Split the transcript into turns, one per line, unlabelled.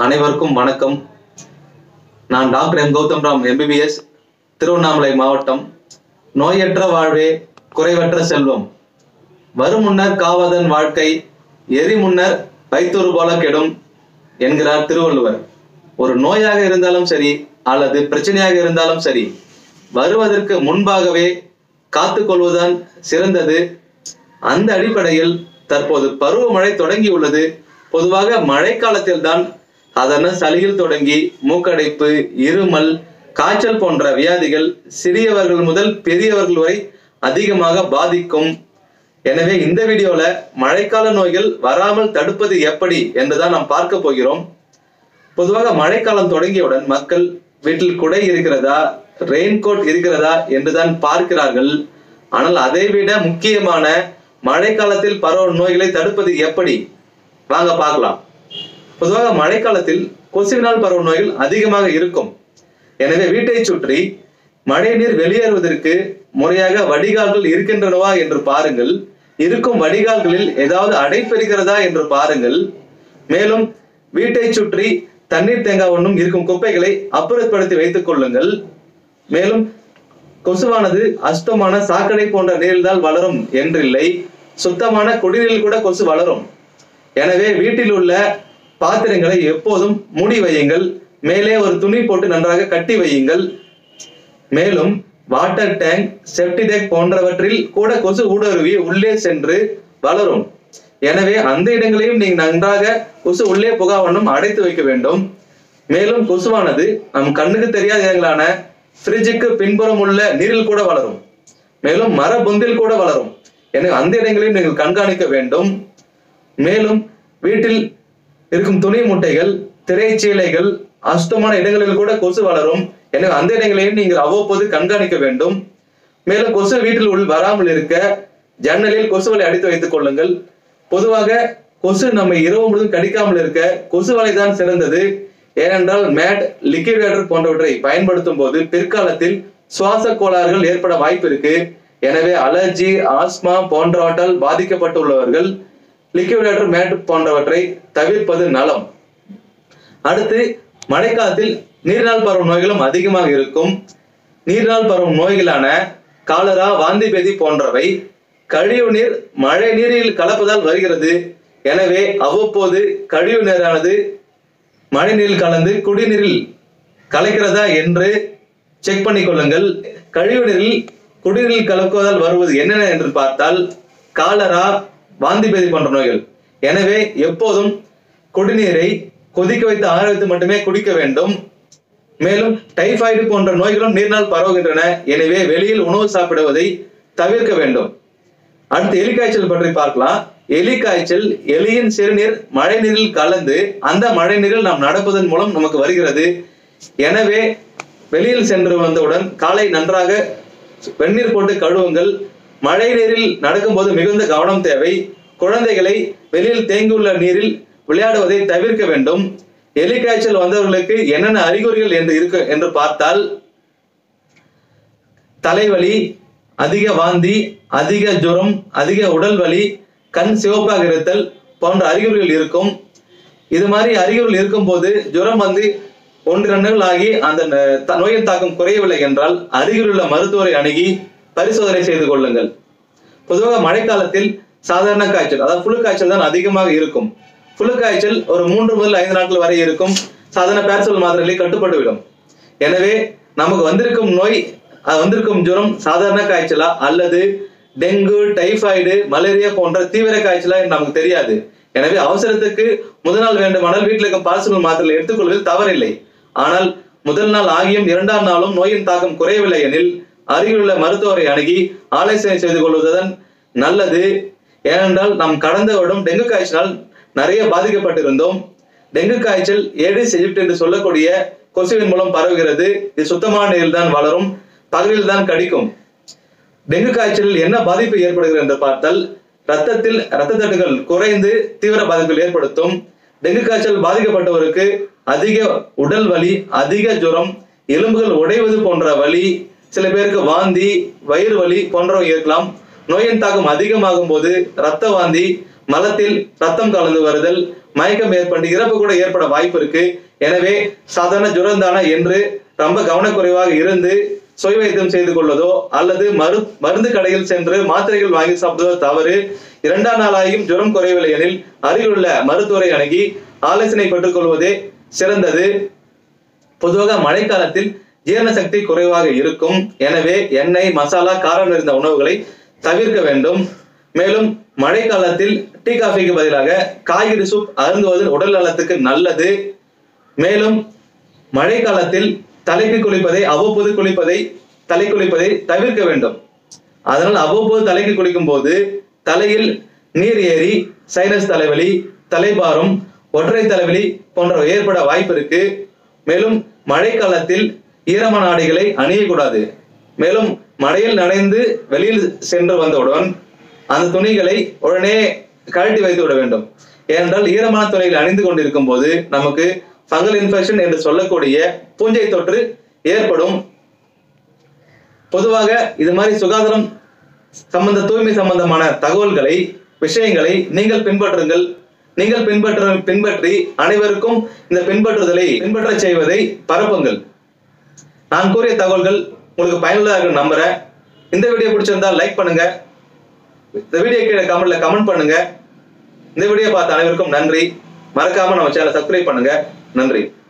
அனைவருக்கும் வணக்கம் நான் doctor M Gautham Ram MBBS Tiruvannamalai மாவட்டம் நோயற்ற வாழ்வே குறைவற்ற செல்வம் வரும் முன்னர் காவதன் வாழ்க்கை எரி முன்னர் வைத்தொரு போல கெடும் என்கிறார் திருவள்ளுவர் ஒரு நோயாக இருந்தாலும் சரி அல்லது பிரச்சனையாக இருந்தாலும் சரி வருவதற்கு முன்பாகவே காத்துக்கொள்வதுதான் சிறந்தது அந்த அடிப்படையில் தற்போது பருவமழை தொடங்கியுள்ளது பொதுவாக மழைக்காலத்தில் தான் சாதாரண சளியில் தொடங்கி மூக்கடைப்பு இருமல் காய்ச்சல் போன்ற வியாதிகள் சிறியவர்கள் முதல் பெரியவர்கள் வரை அதிகமாக பாதிக்கும் எனவே இந்த வீடியோல மழைக்கால நோய்கள் வராமல் தடுப்பது எப்படி என்றுதான் நாம் பார்க்க போகிறோம் பொதுவாக மழைக்காலம் தொடங்கியவுடன் மக்கள் வீட்டில் குடை இருக்கிறதா ரெயின்கோட் இருக்கிறதா என்றுதான் பார்க்கிறார்கள் ஆனால் அதைவிட முக்கியமான மழைக்காலத்தில் பரவும் நோய்களை தடுப்பது எப்படி வாங்க பார்க்கலாம் பொதுவாக மழைக்காலத்தில் கொசுவினால் பரவும் நோய்கள் அதிகமாக இருக்கும் எனவே வீட்டை சுற்றி மழைநீர் வெளியேறுவதற்கு முறையாக வடிகால்கள் இருக்கின்றனவா என்று பாருங்கள் இருக்கும் வடிகால்களில் ஏதாவது அடைப்பு இருக்கிறதா என்று பாருங்கள் மேலும் வீட்டை சுற்றி தண்ணீர் தேங்காய் ஒன்றும் இருக்கும் குப்பைகளை அப்புறப்படுத்தி வைத்துக் கொள்ளுங்கள் மேலும் கொசுவானது அசுத்தமான சாக்கடை போன்ற நீரில்தான் வளரும் என்றில்லை சுத்தமான குடிநீரில் கூட கொசு வளரும் எனவே வீட்டில் உள்ள பாத்திரங்களை எப்போதும் மூடி வையுங்கள் மேலே ஒரு துணி போட்டு நன்றாக கட்டி வையுங்கள் மேலும் வாட்டர் டேங்க் செப்டி டேங்க் போன்றவற்றில் கூட கொசு ஊடுருவி உள்ளே சென்று வளரும் எனவே அந்த இடங்களையும் நீங்க நன்றாக கொசு உள்ளே புகாவண்ணம் அடைத்து வைக்க வேண்டும் மேலும் கொசுவானது நம் கண்ணுக்கு தெரியாத இடங்களான ஃப்ரிட்ஜுக்கு பின்புறம் உள்ள நீரில் கூட வளரும் மேலும் மர பொந்தில் கூட வளரும் எனவே அந்த இடங்களையும் நீங்கள் கண்காணிக்க வேண்டும் மேலும் வீட்டில் இருக்கும் துணி மூட்டைகள் திரைச்சீலைகள் அசுத்தமான இடங்களில் கூட கொசு வளரும் எனவே அந்த இடங்களையும் நீங்கள் அவ்வப்போது கண்காணிக்க வேண்டும் மேலும் கொசு வீட்டில் உள் வராமல் இருக்க ஜன்னலில் கொசுவலை அடித்து வைத்துக் கொள்ளுங்கள் பொதுவாக கொசு நம்ம இரவு முழுவதும் கடிக்காமல் இருக்க கொசு வலை தான் சிறந்தது ஏனென்றால் மேட் லிக்விடேட்டர் போன்றவற்றை பயன்படுத்தும் போது பிற்காலத்தில் சுவாச கோளாறுகள் ஏற்பட வாய்ப்பு இருக்கு எனவே அலர்ஜி ஆஸ்மா போன்றவற்றால் பாதிக்கப்பட்டுள்ளவர்கள் லிக்விடேட்டர் மேட் போன்றவற்றை தவிர்ப்பது நலம் அடுத்து மழைக்காலத்தில் நீரினால் பரவும் நோய்களும் அதிகமாக இருக்கும் நீரினால் பரவும் நோய்களான காலரா வாந்தி பேதி போன்றவை கழிவு நீர் மழை நீரில் கலப்பதால் வருகிறது எனவே அவ்வப்போது கழிவு நீரானது மழை நீரில் கலந்து குடிநீரில் கலக்கிறதா என்று செக் பண்ணிக் கொள்ளுங்கள் கழிவு நீரில் குடிநீரில் கலக்குவதால் வருவது என்னென்ன என்று பார்த்தால் காலரா வாந்தி பேதி போன்ற நோய்கள் எனவே எப்போதும் குடிநீரை கொதிக்க வைத்து ஆற வைத்து மட்டுமே குடிக்க வேண்டும் மேலும் டைபாய்டு போன்ற நோய்களும் நீரினால் பரவுகின்றன எனவே வெளியில் உணவு சாப்பிடுவதை தவிர்க்க வேண்டும் அடுத்து எலிக்காய்ச்சல் பற்றி பார்க்கலாம் எலிக்காய்ச்சல் எலியின் சிறுநீர் மழை நீரில் கலந்து அந்த மழை நீரில் நாம் நடப்பதன் மூலம் நமக்கு வருகிறது எனவே வெளியில் சென்று வந்தவுடன் காலை நன்றாக வெந்நீர் போட்டு கழுவுங்கள் மழை நீரில் நடக்கும்போது மிகுந்த கவனம் தேவை குழந்தைகளை வெளியில் தேங்கியுள்ள நீரில் விளையாடுவதை தவிர்க்க வேண்டும் எலிக்காய்ச்சல் வந்தவர்களுக்கு என்னென்ன அறிகுறிகள் என்று இருக்கு என்று பார்த்தால் தலைவலி அதிக வாந்தி அதிக ஜுரம் அதிக உடல் வலி கண் சிவப்பாக இருத்தல் போன்ற அறிகுறிகள் இருக்கும் இது மாதிரி அறிகுறிகள் இருக்கும்போது ஜுரம் வந்து ஒன்று ரெண்டுகள் ஆகி அந்த ந- த- நோயின் தாக்கம் குறையவில்லை என்றால் அருகிலுள்ள மருத்துவரை அணுகி பரிசோதனை செய்து கொள்ளுங்கள் பொதுவாக மழைக்காலத்தில் சாதாரண காய்ச்சல் அதாவது புழு காய்ச்சல் தான் அதிகமாக இருக்கும் புழு காய்ச்சல் ஒரு மூன்று முதல் ஐந்து நாட்கள் வரை இருக்கும் சாதாரண பேரசோல் மாத்திரைகளை கட்டுப்பட்டுவிடும் எனவே நமக்கு வந்திருக்கும் நோய் அது வந்திருக்கும் ஜுரம் சாதாரண காய்ச்சலா அல்லது டெங்கு டைபாய்டு மலேரியா போன்ற தீவிர காய்ச்சலா என்று நமக்கு தெரியாது எனவே அவசரத்துக்கு முதல் நாள் வேண்டுமானால் வீட்டில் இருக்கும் பாரசமல் மாத்திரை எடுத்துக்கொள்வதில் தவறில்லை ஆனால் முதல் நாள் ஆகியும் இரண்டாம் நாளும் நோயின் தாக்கம் குறையவில்லை எனில் அருகிலுள்ள மருத்துவரை அணுகி ஆலோசனை செய்து கொள்வதுதான் நல்லது ஏனென்றால் நாம் கடந்த வருடம் டெங்கு காய்ச்சலால் நிறைய பாதிக்கப்பட்டிருந்தோம் டெங்கு காய்ச்சல் ஏடிஸ் எஜிப்ட் என்று சொல்லக்கூடிய கொசுவின் மூலம் பரவுகிறது இது சுத்தமான நீரில் தான் வளரும் பகலில் தான் கடிக்கும் டெங்கு காய்ச்சலில் என்ன பாதிப்பு ஏற்படுகிறது என்று பார்த்தால் ரத்தத்தில் ரத்த தட்டுகள் குறைந்து தீவிர பாதிப்புகள் ஏற்படுத்தும் டெங்கு காய்ச்சல் பாதிக்கப்பட்டவருக்கு அதிக உடல் வலி அதிக ஜுரம் எலும்புகள் உடைவது போன்ற வலி சில பேருக்கு வாந்தி வயிறு வலி போன்றவை இருக்கலாம் நோயின் தாக்கம் அதிகமாகும் போது இரத்த வாந்தி மலத்தில் ரத்தம் கலந்து வருதல் மயக்கம் ஏற்பட்டு இறப்பு கூட ஏற்பட வாய்ப்பு இருக்கு எனவே சாதாரண ஜுரந்தானா என்று ரொம்ப கவனக்குறைவாக இருந்து சுய வைத்தியம் செய்து கொள்வதோ அல்லது மரு மருந்து கடையில் சென்று மாத்திரைகள் வாங்கி சாப்பிடுவதோ தவறு இரண்டாம் நாளாகியும் ஜுரம் குறையவில்லை எனில் அருகிலுள்ள மருத்துவரை அணுகி ஆலோசனை பெற்றுக் கொள்வதே சிறந்தது பொதுவாக மழைக்காலத்தில் ஜீரண சக்தி குறைவாக இருக்கும் எனவே எண்ணெய் மசாலா காரம் நிறைந்த உணவுகளை தவிர்க்க வேண்டும் மேலும் மழைக்காலத்தில் டீ காஃபிக்கு பதிலாக காய்கறி சூப் அருந்துவது உடல் நலத்துக்கு நல்லது மேலும் மழைக்காலத்தில் தலைக்கு குளிப்பதை அவ்வப்போது குளிப்பதை தலை குளிப்பதை தவிர்க்க வேண்டும் அதனால் அவ்வப்போது தலைக்கு குளிக்கும் போது தலையில் நீர் ஏறி சைனஸ் தலைவலி தலைபாரம் ஒற்றை தலைவலி போன்றவை ஏற்பட வாய்ப்பு இருக்கு மேலும் மழைக்காலத்தில் ஈரமான ஆடைகளை அணியக்கூடாது மேலும் மழையில் நனைந்து வெளியில் சென்று வந்தவுடன் அந்த துணிகளை உடனே கழட்டி வைத்து விட வேண்டும் ஏனென்றால் ஈரமான துணிகளை அணிந்து கொண்டிருக்கும் போது நமக்கு ஃபங்கல் இன்ஃபெக்ஷன் என்று சொல்லக்கூடிய பூஞ்சை தொற்று ஏற்படும் பொதுவாக இது மாதிரி சுகாதாரம் சம்பந்த தூய்மை சம்பந்தமான தகவல்களை விஷயங்களை நீங்கள் பின்பற்றுங்கள் நீங்கள் பின்பற்ற பின்பற்றி அனைவருக்கும் இந்த பின்பற்றுதலை பின்பற்ற செய்வதை பரப்புங்கள் நான் கூறிய தகவல்கள் உங்களுக்கு பயனுள்ளதாக இருக்கும்னு நம்புறேன் இந்த வீடியோ பிடிச்சிருந்தா லைக் பண்ணுங்க இந்த வீடியோ கீழே கமெண்ட்ல கமெண்ட் பண்ணுங்க இந்த வீடியோ பார்த்த அனைவருக்கும் நன்றி மறக்காம நம்ம சேனலை சப்ஸ்கிரைப் பண்ணுங்க நன்றி